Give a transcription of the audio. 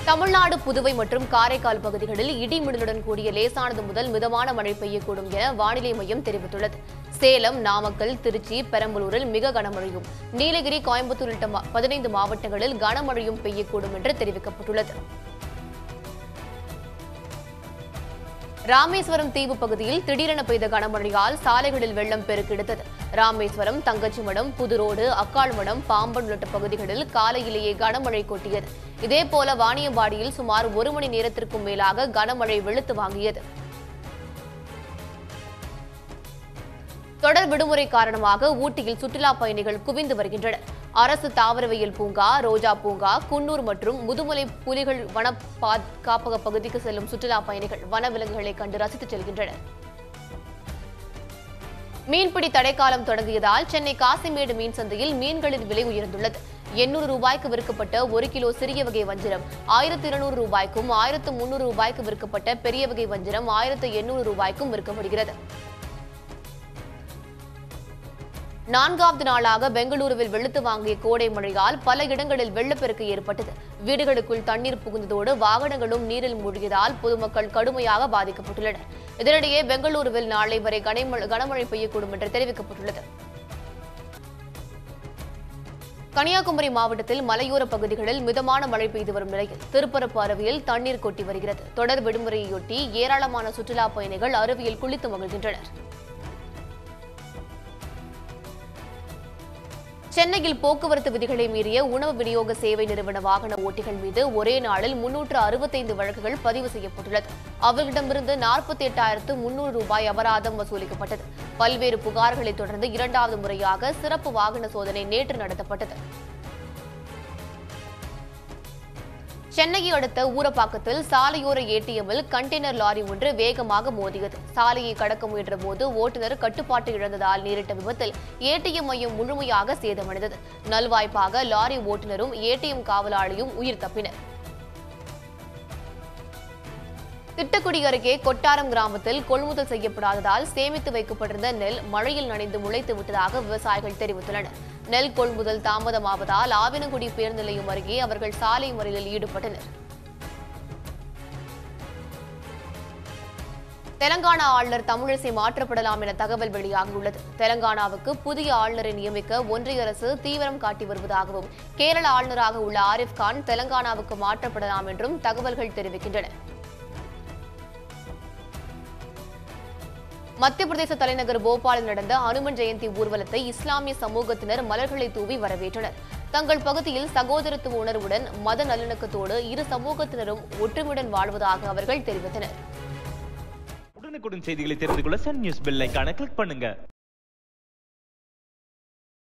தமிழ்நாடு புதுவை மற்றும் காரைக்கால் பகுதிகளில் இடி மின்னலுடன் கூடிய லேசானது முதல் மிதமான மழை பெய்யக்கூடும் என வானிலை மையம் தெரிவித்துள்ளது சேலம் நாமக்கல் திருச்சி பெரம்பலூரில் மிக கனமழையும் நீலகிரி கோயம்புத்தூர் உள்ளிட்ட மா- பதினைந்து மாவட்டங்களில் கனமழையும் பெய்யக்கூடும் என்று தெரிவிக்கப்பட்டுள்ளது ராமேஸ்வரம் தீவு பகுதியில் திடீரென பெய்த கனமழையால் சாலைகளில் வெள்ளம் பெருக்கெடுத்தது ராமேஸ்வரம் தங்கச்சிமடம் புதுரோடு அக்காள்மடம் பாம்பன் உள்ளிட்ட பகுதிகளில் காலையிலேயே கனமழை கொட்டியது இதேபோல வாணியம்பாடியில் சுமார் ஒரு மணி நேரத்திற்கும் மேலாக கனமழை வெளுத்து வாங்கியது தொடர் விடுமுறை காரணமாக ஊட்டியில் சுற்றுலா பயணிகள் குவிந்து வருகின்றனர் அரசு தாவரவியல் பூங்கா ரோஜா பூங்கா குன்னூர் மற்றும் முதுமலை புலிகள் வன பாத்- காப்பக பகுதிக்கு செல்லும் சுற்றுலா பயணிகள் வனவிலங்குகளை கண்டு ரசித்து செல்கின்றனர் மீன்பிடி தடைக்காலம் தொடங்கியதால் சென்னை காசிமேடு மீன் சந்தையில் மீன்களின் விலை உயர்ந்துள்ளது எண்ணூறு ரூபாய்க்கு விற்கப்பட்ட ஒரு கிலோ சிறிய வகை வஞ்சிரம் ஆயிரத்து இருநூறு ரூபாய்க்கும் ஆயிரத்து முன்னூறு ரூபாய்க்கு விற்கப்பட்ட பெரிய வகை வஞ்சிரம் ஆயிரத்து எண்ணூறு ரூபாய்க்கும் விற்கப்படுகிறது நான்காவது நாளாக பெங்களூருவில் வெளுத்து வாங்கிய கோடை மழையால் பல இடங்களில் வெள்ளப்பெருக்கு ஏற்பட்டது வீடுகளுக்குள் தண்ணீர் புகுந்ததோடு வாகனங்களும் நீரில் மூழ்கியதால் பொதுமக்கள் கடுமையாக பாதிக்கப்பட்டுள்ளனர் இதனிடையே பெங்களூருவில் நாளை வரை கனமழை கனமழை பெய்யக்கூடும் என்று தெரிவிக்கப்பட்டுள்ளது கன்னியாகுமரி மாவட்டத்தில் மலையோர பகுதிகளில் மிதமான மழை பெய்து வரும் நிலையில் திருப்பரப்பு அருவியில் தண்ணீர் கொட்டி வருகிறது தொடர் விடுமுறையொட்டி ஏராளமான சுற்றுலா பயணிகள் அருவியில் குளித்து மகிழ்கின்றனர் சென்னையில் போக்குவரத்து விதிகளை மீறிய உணவு விநியோக சேவை நிறுவன வாகன ஓட்டிகள் மீது ஒரே நாளில் முன்னூற்று அறுபத்தைந்து வழக்குகள் பதிவு செய்யப்பட்டுள்ளது அவர்களிடமிருந்து நாற்பத்தி எட்டாயிரத்து முன்னூறு ரூபாய் அபராதம் வசூலிக்கப்பட்டது பல்வேறு புகார்களை தொடர்ந்து இரண்டாவது முறையாக சிறப்பு வாகன சோதனை நேற்று நடத்தப்பட்டது சென்னையை அடுத்த ஊரப்பாக்கத்தில் சாலையோர ஏடிஎம்மில் கண்டெய்னர் லாரி ஒன்று வேகமாக மோதியது சாலையை கடக்க முயன்றபோது ஓட்டுநர் கட்டுப்பாட்டு இழந்ததால் நேரிட்ட விபத்தில் ஏடிஎம் மையம் முழுமையாக சேதமடைந்தது நல்வாய்ப்பாக லாரி ஓட்டுநரும் ஏடிஎம் காவலாளியும் உயிர் தப்பினர் திட்டக்குடி அருகே கொட்டாரம் கிராமத்தில் கொள்முதல் செய்யப்படாததால் சேமித்து வைக்கப்பட்டிருந்த நெல் மழையில் நனைந்து முளைத்து விட்டதாக விவசாயிகள் தெரிவித்துள்ளனர் நெல் கொள்முதல் தாமதமாவதால் ஆவினங்குடி பேருந்து நிலையம் அருகே அவர்கள் சாலை மறியலில் ஈடுபட்டனர் தெலங்கானா ஆளுநர் தமிழிசை மாற்றப்படலாம் என தகவல் வெளியாகியுள்ளது தெலங்கானாவுக்கு புதிய ஆளுநரை நியமிக்க ஒன்றிய அரசு தீவிரம் காட்டி வருவதாகவும் கேரள ஆளுநராக உள்ள ஆரிஃப் கான் தெலங்கானாவுக்கு மாற்றப்படலாம் என்றும் தகவல்கள் தெரிவிக்கின்றன மத்திய பிரதேச தலைநகர் போபாலில் நடந்த அனுமன் ஜெயந்தி ஊர்வலத்தை இஸ்லாமிய சமூகத்தினர் மலர்களை தூவி வரவேற்றனர் தங்கள் பகுதியில் சகோதரத்துவ உணர்வுடன் மத நல்லிணக்கத்தோடு இரு சமூகத்தினரும் ஒற்றுமையுடன் வாழ்வதாக அவர்கள் தெரிவித்தனர் உடனுக்குடன் செய்திகளை தெரிந்து கொள்ள சன் நியூஸ் பெல் ஐகானை கிளிக் பண்ணுங்க